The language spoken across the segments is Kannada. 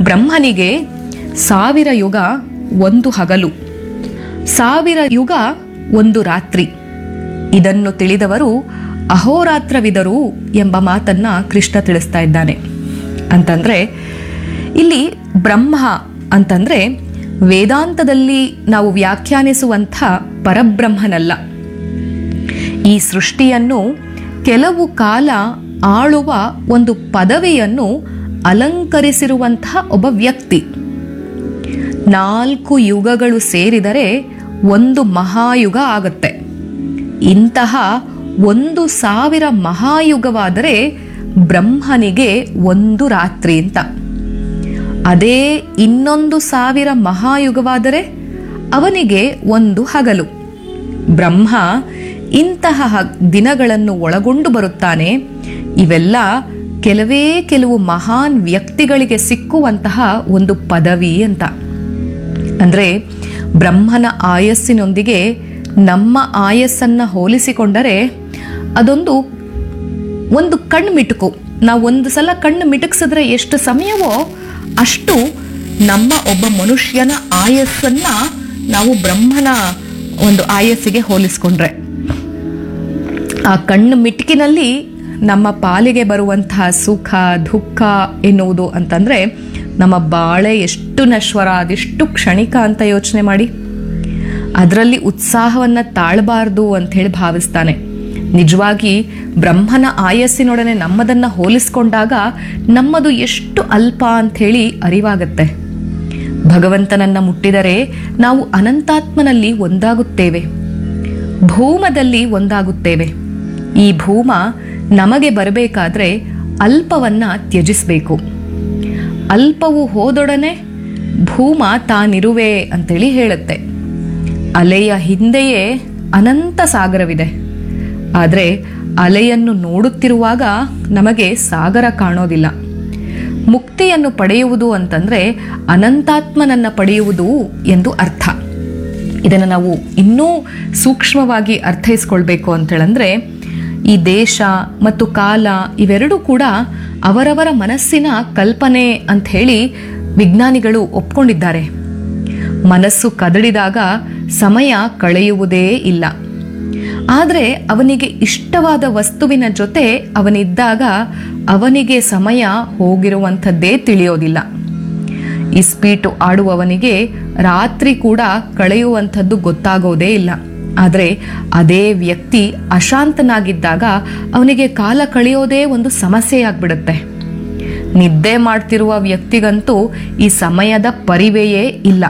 ಬ್ರಹ್ಮನಿಗೆ ಸಾವಿರ ಯುಗ ಒಂದು ಹಗಲು ಸಾವಿರ ಯುಗ ಒಂದು ರಾತ್ರಿ ಇದನ್ನು ತಿಳಿದವರು ಅಹೋರಾತ್ರವಿದರು ಎಂಬ ಮಾತನ್ನ ಕೃಷ್ಣ ತಿಳಿಸ್ತಾ ಇದ್ದಾನೆ ಅಂತಂದ್ರೆ ಇಲ್ಲಿ ಬ್ರಹ್ಮ ಅಂತಂದ್ರೆ ವೇದಾಂತದಲ್ಲಿ ನಾವು ವ್ಯಾಖ್ಯಾನಿಸುವಂಥ ಪರಬ್ರಹ್ಮನಲ್ಲ ಈ ಸೃಷ್ಟಿಯನ್ನು ಕೆಲವು ಕಾಲ ಆಳುವ ಒಂದು ಪದವಿಯನ್ನು ಅಲಂಕರಿಸಿರುವಂತಹ ಒಬ್ಬ ವ್ಯಕ್ತಿ ನಾಲ್ಕು ಯುಗಗಳು ಸೇರಿದರೆ ಒಂದು ಮಹಾಯುಗ ಆಗುತ್ತೆ ಇಂತಹ ಒಂದು ಸಾವಿರ ಮಹಾಯುಗವಾದರೆ ಬ್ರಹ್ಮನಿಗೆ ಒಂದು ರಾತ್ರಿ ಅಂತ ಅದೇ ಇನ್ನೊಂದು ಸಾವಿರ ಮಹಾಯುಗವಾದರೆ ಅವನಿಗೆ ಒಂದು ಹಗಲು ಬ್ರಹ್ಮ ಇಂತಹ ಹ- ದಿನಗಳನ್ನು ಒಳಗೊಂಡು ಬರುತ್ತಾನೆ ಇವೆಲ್ಲ ಕೆಲವೇ ಕೆಲವು ಮಹಾನ್ ವ್ಯಕ್ತಿಗಳಿಗೆ ಸಿಕ್ಕುವಂತಹ ಒಂದು ಪದವಿ ಅಂತ ಅಂದ್ರೆ ಬ್ರಹ್ಮನ ಆಯಸ್ಸಿನೊಂದಿಗೆ ನಮ್ಮ ಆಯಸ್ಸನ್ನ ಹೋಲಿಸಿಕೊಂಡರೆ ಅದೊಂದು ಒಂದು ಕಣ್ಣು ಮಿಟುಕು ನಾವು ಒಂದು ಸಲ ಕಣ್ಣು ಮಿಟುಕಿಸಿದ್ರೆ ಎಷ್ಟು ಸಮಯವೋ ಅಷ್ಟು ನಮ್ಮ ಒಬ್ಬ ಮನುಷ್ಯನ ಆಯಸ್ಸನ್ನ ನಾವು ಬ್ರಹ್ಮನ ಒಂದು ಆಯಸ್ಸಿಗೆ ಹೋಲಿಸ್ಕೊಂಡ್ರೆ ಆ ಕಣ್ಣು ಮಿಟುಕಿನಲ್ಲಿ ನಮ್ಮ ಪಾಲಿಗೆ ಬರುವಂತಹ ಸುಖ ದುಃಖ ಎನ್ನುವುದು ಅಂತಂದ್ರೆ ನಮ್ಮ ಬಾಳೆ ಎಷ್ಟು ನಶ್ವರ ಅದೆಷ್ಟು ಕ್ಷಣಿಕ ಅಂತ ಯೋಚನೆ ಮಾಡಿ ಅದರಲ್ಲಿ ಉತ್ಸಾಹವನ್ನ ತಾಳಬಾರ್ದು ಅಂತ ಹೇಳಿ ಭಾವಿಸ್ತಾನೆ ನಿಜವಾಗಿ ಬ್ರಹ್ಮನ ಆಯಸ್ಸಿನೊಡನೆ ನಮ್ಮದನ್ನ ಹೋಲಿಸ್ಕೊಂಡಾಗ ನಮ್ಮದು ಎಷ್ಟು ಅಲ್ಪ ಅಂತ ಹೇಳಿ ಅರಿವಾಗತ್ತೆ ಭಗವಂತನನ್ನ ಮುಟ್ಟಿದರೆ ನಾವು ಅನಂತಾತ್ಮನಲ್ಲಿ ಒಂದಾಗುತ್ತೇವೆ ಭೂಮದಲ್ಲಿ ಒಂದಾಗುತ್ತೇವೆ ಈ ಭೂಮ ನಮಗೆ ಬರಬೇಕಾದ್ರೆ ಅಲ್ಪವನ್ನ ತ್ಯಜಿಸಬೇಕು ಅಲ್ಪವು ಹೋದೊಡನೆ ಭೂಮ ತಾನಿರುವೆ ಅಂತೇಳಿ ಹೇಳುತ್ತೆ ಅಲೆಯ ಹಿಂದೆಯೇ ಅನಂತ ಸಾಗರವಿದೆ ಆದರೆ ಅಲೆಯನ್ನು ನೋಡುತ್ತಿರುವಾಗ ನಮಗೆ ಸಾಗರ ಕಾಣೋದಿಲ್ಲ ಮುಕ್ತಿಯನ್ನು ಪಡೆಯುವುದು ಅಂತಂದ್ರೆ ಅನಂತಾತ್ಮನನ್ನ ಪಡೆಯುವುದು ಎಂದು ಅರ್ಥ ಇದನ್ನು ನಾವು ಇನ್ನೂ ಸೂಕ್ಷ್ಮವಾಗಿ ಅರ್ಥೈಸ್ಕೊಳ್ಬೇಕು ಅಂತೇಳಂದ್ರೆ ಈ ದೇಶ ಮತ್ತು ಕಾಲ ಇವೆರಡೂ ಕೂಡ ಅವರವರ ಮನಸ್ಸಿನ ಕಲ್ಪನೆ ಅಂತ ಹೇಳಿ ವಿಜ್ಞಾನಿಗಳು ಒಪ್ಕೊಂಡಿದ್ದಾರೆ ಮನಸ್ಸು ಕದಡಿದಾಗ ಸಮಯ ಕಳೆಯುವುದೇ ಇಲ್ಲ ಆದರೆ ಅವನಿಗೆ ಇಷ್ಟವಾದ ವಸ್ತುವಿನ ಜೊತೆ ಅವನಿದ್ದಾಗ ಅವನಿಗೆ ಸಮಯ ಹೋಗಿರುವಂಥದ್ದೇ ತಿಳಿಯೋದಿಲ್ಲ ಇಸ್ಪೀಟು ಆಡುವವನಿಗೆ ರಾತ್ರಿ ಕೂಡ ಕಳೆಯುವಂಥದ್ದು ಗೊತ್ತಾಗೋದೇ ಇಲ್ಲ ಆದರೆ ಅದೇ ವ್ಯಕ್ತಿ ಅಶಾಂತನಾಗಿದ್ದಾಗ ಅವನಿಗೆ ಕಾಲ ಕಳೆಯೋದೇ ಒಂದು ಸಮಸ್ಯೆಯಾಗ್ಬಿಡುತ್ತೆ ನಿದ್ದೆ ಮಾಡ್ತಿರುವ ವ್ಯಕ್ತಿಗಂತೂ ಈ ಸಮಯದ ಪರಿವೆಯೇ ಇಲ್ಲ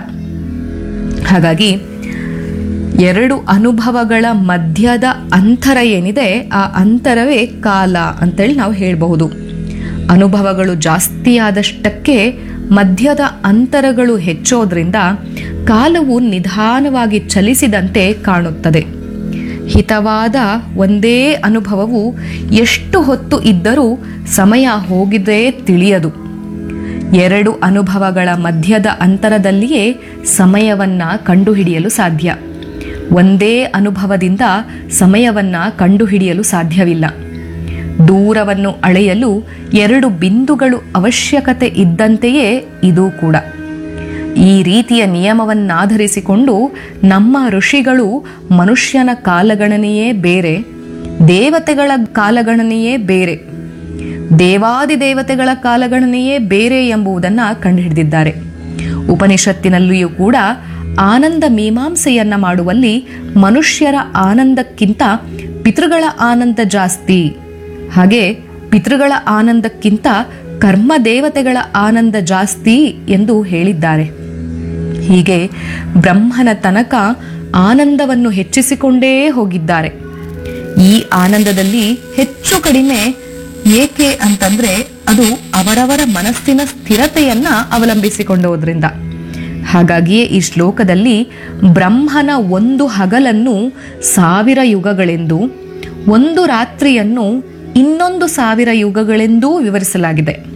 ಹಾಗಾಗಿ ಎರಡು ಅನುಭವಗಳ ಮಧ್ಯದ ಅಂತರ ಏನಿದೆ ಆ ಅಂತರವೇ ಕಾಲ ಅಂತೇಳಿ ನಾವು ಹೇಳಬಹುದು ಅನುಭವಗಳು ಜಾಸ್ತಿ ಆದಷ್ಟಕ್ಕೆ ಮಧ್ಯದ ಅಂತರಗಳು ಹೆಚ್ಚೋದ್ರಿಂದ ಕಾಲವು ನಿಧಾನವಾಗಿ ಚಲಿಸಿದಂತೆ ಕಾಣುತ್ತದೆ ಹಿತವಾದ ಒಂದೇ ಅನುಭವವು ಎಷ್ಟು ಹೊತ್ತು ಇದ್ದರೂ ಸಮಯ ಹೋಗಿದೇ ತಿಳಿಯದು ಎರಡು ಅನುಭವಗಳ ಮಧ್ಯದ ಅಂತರದಲ್ಲಿಯೇ ಸಮಯವನ್ನ ಕಂಡುಹಿಡಿಯಲು ಸಾಧ್ಯ ಒಂದೇ ಅನುಭವದಿಂದ ಸಮಯವನ್ನ ಕಂಡುಹಿಡಿಯಲು ಸಾಧ್ಯವಿಲ್ಲ ದೂರವನ್ನು ಅಳೆಯಲು ಎರಡು ಬಿಂದುಗಳು ಅವಶ್ಯಕತೆ ಇದ್ದಂತೆಯೇ ಇದು ಕೂಡ ಈ ರೀತಿಯ ನಿಯಮವನ್ನಾಧರಿಸಿಕೊಂಡು ನಮ್ಮ ಋಷಿಗಳು ಮನುಷ್ಯನ ಕಾಲಗಣನೆಯೇ ಬೇರೆ ದೇವತೆಗಳ ಕಾಲಗಣನೆಯೇ ಬೇರೆ ದೇವಾದಿ ದೇವತೆಗಳ ಕಾಲಗಣನೆಯೇ ಬೇರೆ ಎಂಬುದನ್ನು ಕಂಡುಹಿಡಿದಿದ್ದಾರೆ ಉಪನಿಷತ್ತಿನಲ್ಲಿಯೂ ಕೂಡ ಆನಂದ ಮೀಮಾಂಸೆಯನ್ನ ಮಾಡುವಲ್ಲಿ ಮನುಷ್ಯರ ಆನಂದಕ್ಕಿಂತ ಪಿತೃಗಳ ಆನಂದ ಜಾಸ್ತಿ ಹಾಗೆ ಪಿತೃಗಳ ಆನಂದಕ್ಕಿಂತ ಕರ್ಮ ದೇವತೆಗಳ ಆನಂದ ಜಾಸ್ತಿ ಎಂದು ಹೇಳಿದ್ದಾರೆ ಹೀಗೆ ಬ್ರಹ್ಮನ ತನಕ ಆನಂದವನ್ನು ಹೆಚ್ಚಿಸಿಕೊಂಡೇ ಹೋಗಿದ್ದಾರೆ ಈ ಆನಂದದಲ್ಲಿ ಹೆಚ್ಚು ಕಡಿಮೆ ಏಕೆ ಅಂತಂದ್ರೆ ಅದು ಅವರವರ ಮನಸ್ಸಿನ ಸ್ಥಿರತೆಯನ್ನ ಅವಲಂಬಿಸಿಕೊಂಡೋದ್ರಿಂದ ಹಾಗಾಗಿಯೇ ಈ ಶ್ಲೋಕದಲ್ಲಿ ಬ್ರಹ್ಮನ ಒಂದು ಹಗಲನ್ನು ಸಾವಿರ ಯುಗಗಳೆಂದು ಒಂದು ರಾತ್ರಿಯನ್ನು ಇನ್ನೊಂದು ಸಾವಿರ ಯುಗಗಳೆಂದೂ ವಿವರಿಸಲಾಗಿದೆ